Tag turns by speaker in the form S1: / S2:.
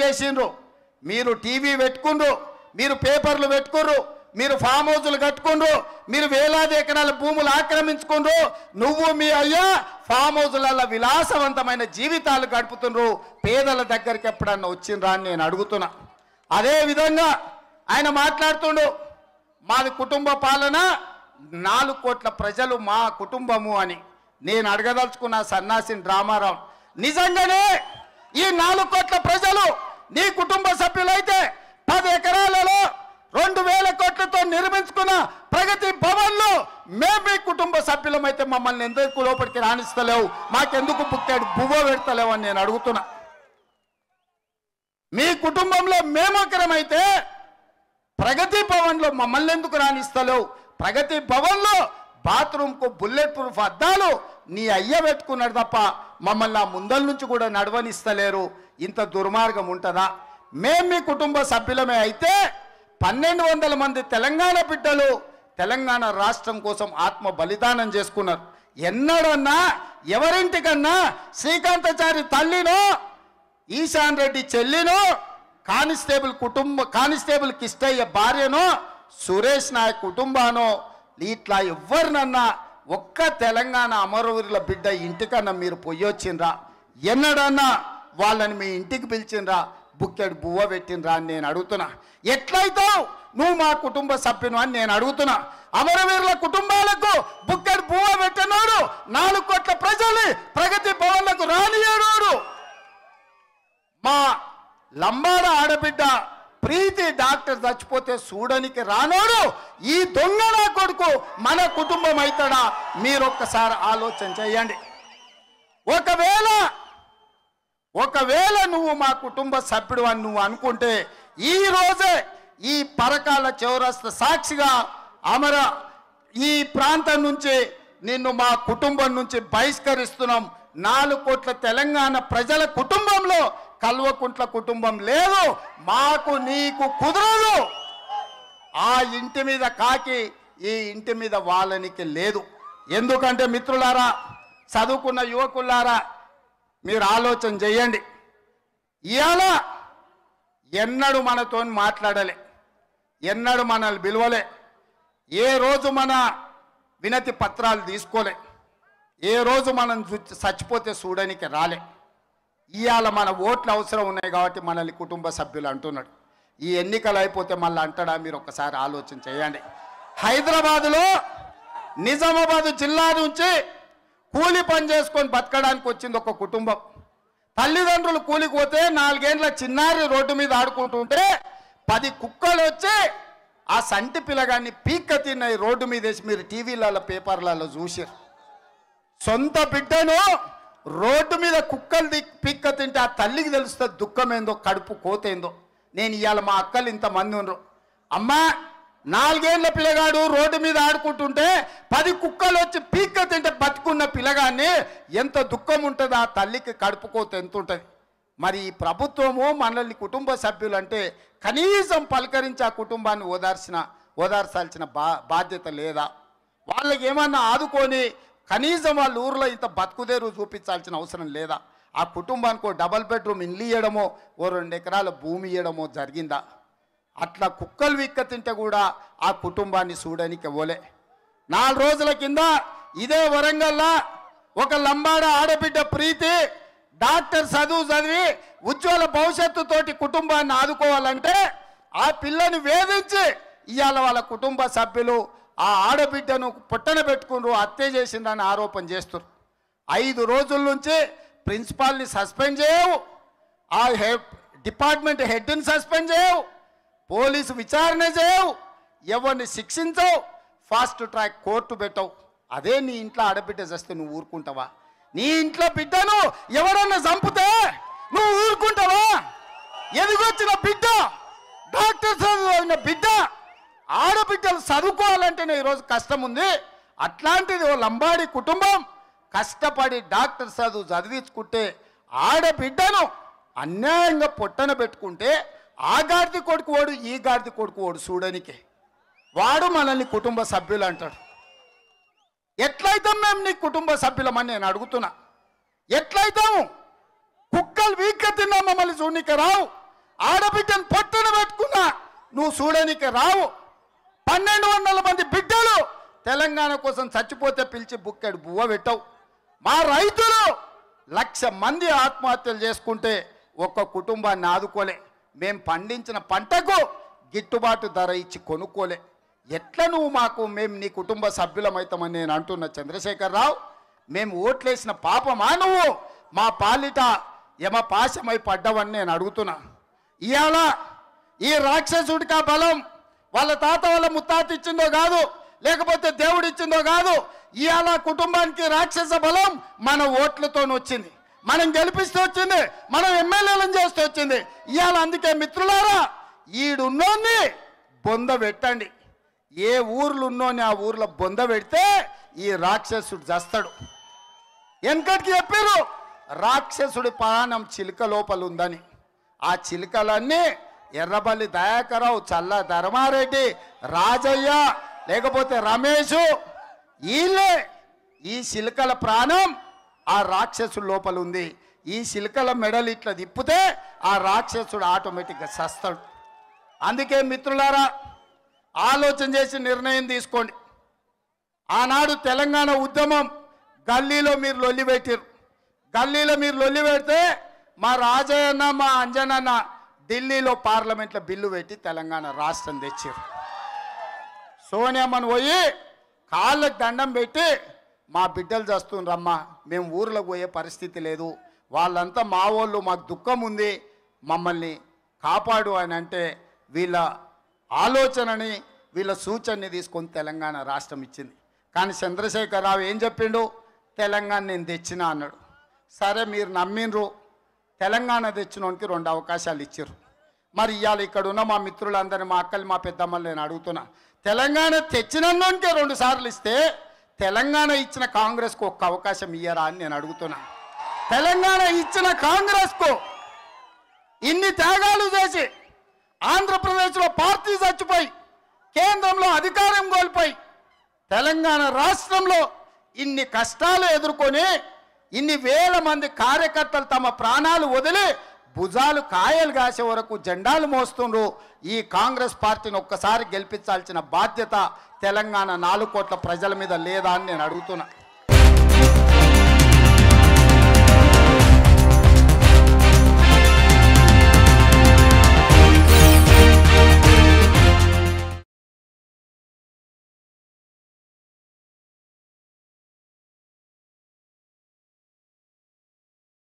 S1: చేసిండ్రు మీరు టీవీ పెట్టుకుండ్రు మీరు పేపర్లు పెట్టుకుర్రు మీరు ఫామ్ హౌజులు కట్టుకుండ్రు మీరు వేలాది ఎకరాల భూములు ఆక్రమించుకుండ్రు నువ్వు మీ అయ్యా ఫామ్ హౌజులలో విలాసవంతమైన జీవితాలు గడుపుతుండ్రు పేదల దగ్గరికి ఎప్పుడన్నా వచ్చిండ్రా అని నేను అడుగుతున్నా అదే విధంగా ఆయన మాట్లాడుతుండు మాది కుటుంబ పాలన నాలుగు కోట్ల ప్రజలు మా కుటుంబము అని నేను అడగదలుచుకున్న సన్నాసిని రామారావు నిజంగానే ఈ నాలుగు కోట్ల ప్రజలు నీ కుటుంబ సభ్యులైతే పది ఎకరాలలో రెండు వేల కోట్లతో నిర్మించుకున్న ప్రగతి భవన్లు మేము మీ కుటుంబ సభ్యులమైతే మమ్మల్ని ఎందుకు లోపలికి రాణిస్తలేవు మాకెందుకు బుక్కాడు బువ్వ పెడతలేవు అని నేను అడుగుతున్నా మీ కుటుంబంలో మేమొకరమైతే ప్రగతి భవన్లో మమ్మల్ని ఎందుకు రాణిస్తలేవు ప్రగతి భవన్లో బాత్రూమ్కు బుల్లెట్ ప్రూఫ్ అద్దాలు నీ అయ్య పెట్టుకున్నాడు తప్ప మమ్మల్ని ఆ ముందల నుంచి కూడా నడవనిస్తలేరు ఇంత దుర్మార్గం ఉంటుందా మేం మీ కుటుంబ సభ్యులమే అయితే పన్నెండు వందల మంది తెలంగాణ బిడ్డలు తెలంగాణ రాష్ట్రం కోసం ఆత్మ బలిదానం చేసుకున్నారు ఎన్నడన్నా ఎవరింటికన్నా శ్రీకాంతాచారి తల్లినో ఈశాన్ రెడ్డి చెల్లినో కానిస్టేబుల్ కుటుంబ కానిస్టేబుల్ కిష్టయ్య భార్యనో సురేష్ నాయక్ కుటుంబానో ఇట్లా ఎవరినన్నా ఒక్క తెలంగాణ అమరవీరుల బిడ్డ ఇంటికన్నా మీరు పొయ్యొచ్చిండ్రా ఎన్నడన్నా వాళ్ళని మీ ఇంటికి పిలిచిండ్రా బుక్కెడు బువ్వ పెట్టిండ్రా అని నేను అడుగుతున్నా ఎట్లయితావు నువ్వు మా కుటుంబ సభ్యును అని నేను అడుగుతున్నా అమరవీరుల కుటుంబాలకు బుక్కెడు బువ్వ పెట్టినోడు నాలుగు కోట్ల ప్రజలు ప్రగతి భవన్లకు రానియడోడు మా లంబాడ ఆడబిడ్డ ప్రీతి డాక్టర్ చచ్చిపోతే చూడనికి రానోడు ఈ దొంగ నా కొడుకు మన కుటుంబం అవుతాడా మీరు ఒక్కసారి ఆలోచన చేయండి ఒకవేళ ఒకవేళ నువ్వు మా కుటుంబ సభ్యుడు అని నువ్వు అనుకుంటే ఈ రోజే ఈ పరకాల చౌరస్త సాక్షిగా అమర ఈ ప్రాంతం నుంచి నిన్ను మా కుటుంబం నుంచి బహిష్కరిస్తున్నాం నాలుగు కోట్ల తెలంగాణ ప్రజల కుటుంబంలో కల్వకుంట్ల కుటుంబం లేదు మాకు నీకు కుదరదు ఆ ఇంటి మీద కాకి ఈ ఇంటి మీద వాళ్ళనికి లేదు ఎందుకంటే మిత్రులారా చదువుకున్న యువకులారా మీరు ఆలోచన చేయండి ఇవాళ ఎన్నడు మనతో మాట్లాడలే ఎన్నడు మనల్ని పిలవలే ఏ రోజు మన వినతి పత్రాలు తీసుకోలే ఏ రోజు మనం చు- చచ్చిపోతే చూడడానికి రాలే ఇవాళ మన ఓట్లు అవసరం ఉన్నాయి కాబట్టి మనల్ని కుటుంబ సభ్యులు అంటున్నాడు ఈ ఎన్నికలు అయిపోతే మళ్ళీ అంటాడా మీరు ఒకసారి ఆలోచన చేయండి హైదరాబాదులో నిజామాబాద్ జిల్లా నుంచి కూలి పని చేసుకొని బతకడానికి వచ్చింది ఒక కుటుంబం తల్లిదండ్రులు కూలికి పోతే నాలుగేండ్ల చిన్నారి రోడ్డు మీద ఆడుకుంటుంటే పది కుక్కలు వచ్చి ఆ సంటి పిల్లగాన్ని పీక్క తిన్నాయి రోడ్డు మీద వేసి మీరు టీవీలలో పేపర్లలో చూసారు సొంత బిడ్డను రోడ్డు మీద కుక్కలు ది పిక్క తింటే ఆ తల్లికి తెలుస్తుంది దుఃఖం ఏందో కడుపు కోతేందో నేను ఇవాళ మా అక్కలు ఇంతమంది ఉన్నారు అమ్మా నాలుగేళ్ల పిల్లగాడు రోడ్డు మీద ఆడుకుంటుంటే పది కుక్కలు వచ్చి పీక్క తింటే బతుకున్న పిల్లగాన్ని ఎంత దుఃఖం ఉంటుంది ఆ తల్లికి కడుపు కోత ఎంత ఉంటుంది మరి ఈ ప్రభుత్వము మనల్ని కుటుంబ సభ్యులు అంటే కనీసం పలకరించి ఆ కుటుంబాన్ని ఓదార్చిన ఓదార్చాల్సిన బా బాధ్యత లేదా వాళ్ళకి ఏమన్నా ఆదుకొని కనీసం వాళ్ళ ఊర్లో ఇంత బతుకుదేరు చూపించాల్సిన అవసరం లేదా ఆ కుటుంబానికి ఓ డబల్ బెడ్రూమ్ ఇల్లు ఇవ్వడమో ఓ రెండు ఎకరాల భూమి ఇవ్వడమో జరిగిందా అట్లా కుక్కలు విక్క తింటే కూడా ఆ కుటుంబాన్ని చూడడానికి ఇవ్వలే నాలుగు రోజుల కింద ఇదే వరంగల్లా ఒక లంబాడ ఆడబిడ్డ ప్రీతి డాక్టర్ చదువు చదివి ఉజ్వల భవిష్యత్తుతోటి కుటుంబాన్ని ఆదుకోవాలంటే ఆ పిల్లని వేధించి ఇవాళ వాళ్ళ కుటుంబ సభ్యులు ఆ ఆడబిడ్డను పుట్టన పెట్టుకున్నారు హత్య చేసిందని ఆరోపణ చేస్తున్నారు ఐదు రోజుల నుంచి ప్రిన్సిపాల్ని సస్పెండ్ చేయవు ఆ హె డిపార్ట్మెంట్ హెడ్ని సస్పెండ్ చేయవు పోలీసు విచారణ చేయవు ఎవరిని శిక్షించవు ఫాస్ట్ ట్రాక్ కోర్టు పెట్టవు అదే నీ ఇంట్లో ఆడబిడ్డ చేస్తే నువ్వు ఊరుకుంటావా నీ ఇంట్లో బిడ్డను ఎవరన్నా చంపితే నువ్వు ఊరుకుంటావా ఎదిగొచ్చిన బిడ్డ డాక్టర్ చదివిన బిడ్డ ఆడబిడ్డలు చదువుకోవాలంటేనే ఈరోజు కష్టం ఉంది అట్లాంటిది ఓ లంబాడి కుటుంబం కష్టపడి డాక్టర్ చదువు చదివించుకుంటే ఆడబిడ్డను అన్యాయంగా పొట్టన పెట్టుకుంటే ఆ గాడిది కొడుకు వాడు ఈ గాడిది కొడుకు వాడు చూడనికి వాడు మనల్ని కుటుంబ సభ్యులు అంటాడు ఎట్లయితాం మేము నీ కుటుంబ సభ్యులమని నేను అడుగుతున్నా ఎట్లయితాము కుక్కలు వీక్క తిన్నా మమ్మల్ని చూడనిక రావు ఆడబిడ్డను పొట్టున పెట్టుకున్నా నువ్వు చూడనికి రావు పన్నెండు వందల మంది బిడ్డలు తెలంగాణ కోసం చచ్చిపోతే పిలిచి బుక్కెడు బువ్వ పెట్టవు మా రైతులు లక్ష మంది ఆత్మహత్యలు చేసుకుంటే ఒక్క కుటుంబాన్ని ఆదుకోలే మేం పండించిన పంటకు గిట్టుబాటు ధర ఇచ్చి కొనుక్కోలే ఎట్లా నువ్వు మాకు మేము నీ కుటుంబ సభ్యులమవుతామని నేను అంటున్నా చంద్రశేఖరరావు మేము ఓట్లేసిన పాపమా నువ్వు మా పాలిట యమ పాశమై పడ్డవని నేను అడుగుతున్నా ఇవాళ ఈ రాక్షసుడికి ఆ బలం వాళ్ళ తాత వాళ్ళ ముత్తాత ఇచ్చిందో కాదు లేకపోతే దేవుడు ఇచ్చిందో కాదు ఇవాళ కుటుంబానికి రాక్షస బలం మన ఓట్లతో వచ్చింది మనం గెలిపిస్తూ వచ్చింది మనం ఎమ్మెల్యేలను చేస్తూ వచ్చింది ఇవాళ అందుకే మిత్రులారా ఈడున్నోన్ని బొంద పెట్టండి ఏ ఊర్లు ఉన్నోని ఆ ఊర్లో బొంద పెడితే ఈ రాక్షసుడు చస్తాడు వెనకటికి చెప్పారు రాక్షసుడి ప్రాణం చిలుక లోపల ఉందని ఆ చిలుకలన్నీ ఎర్రబల్లి దయాకరావు చల్ల ధర్మారెడ్డి రాజయ్య లేకపోతే రమేష్ వీళ్ళే ఈ చిలుకల ప్రాణం ఆ రాక్షసుడి లోపల ఉంది ఈ చిలుకల మెడలు ఇట్లా తిప్పితే ఆ రాక్షసుడు ఆటోమేటిక్గా సస్తాడు అందుకే మిత్రులారా ఆలోచన చేసి నిర్ణయం తీసుకోండి ఆనాడు తెలంగాణ ఉద్యమం గల్లీలో మీరు లొల్లి పెట్టారు గల్లీలో మీరు లొల్లి పెడితే మా రాజయ్యన్న మా అంజనన్న ఢిల్లీలో పార్లమెంట్లో బిల్లు పెట్టి తెలంగాణ రాష్ట్రం తెచ్చారు సోనియమ్మను పోయి కాళ్ళకు దండం పెట్టి మా బిడ్డలు చేస్తుండ్రమ్మా మేము ఊర్లోకి పోయే పరిస్థితి లేదు వాళ్ళంతా మా వాళ్ళు మాకు దుఃఖం ఉంది మమ్మల్ని కాపాడు అని అంటే వీళ్ళ ఆలోచనని వీళ్ళ సూచనని తీసుకొని తెలంగాణ రాష్ట్రం ఇచ్చింది కానీ చంద్రశేఖరరావు ఏం చెప్పిండు తెలంగాణ నేను తెచ్చినా అన్నాడు సరే మీరు నమ్మిండ్రు తెలంగాణ తెచ్చినోనికి రెండు అవకాశాలు ఇచ్చారు మరి ఇవాళ ఇక్కడ ఉన్న మా మిత్రులందరినీ మా అక్కలు మా పెద్దమ్మలు నేను అడుగుతున్నా తెలంగాణ తెచ్చినందుకే రెండు సార్లు ఇస్తే తెలంగాణ ఇచ్చిన కాంగ్రెస్కు ఒక్క అవకాశం ఇయ్యరా అని నేను అడుగుతున్నా తెలంగాణ ఇచ్చిన కాంగ్రెస్కు ఇన్ని త్యాగాలు చేసి ఆంధ్రప్రదేశ్లో పార్టీ చచ్చిపోయి కేంద్రంలో అధికారం కోల్పోయి తెలంగాణ రాష్ట్రంలో ఇన్ని కష్టాలు ఎదుర్కొని ఇన్ని వేల మంది కార్యకర్తలు తమ ప్రాణాలు వదిలి భుజాలు కాయలు కాసే వరకు జెండాలు మోస్తుండ్రు ఈ కాంగ్రెస్ పార్టీని ఒక్కసారి గెలిపించాల్సిన బాధ్యత తెలంగాణ నాలుగు కోట్ల ప్రజల మీద లేదా అని నేను అడుగుతున్నా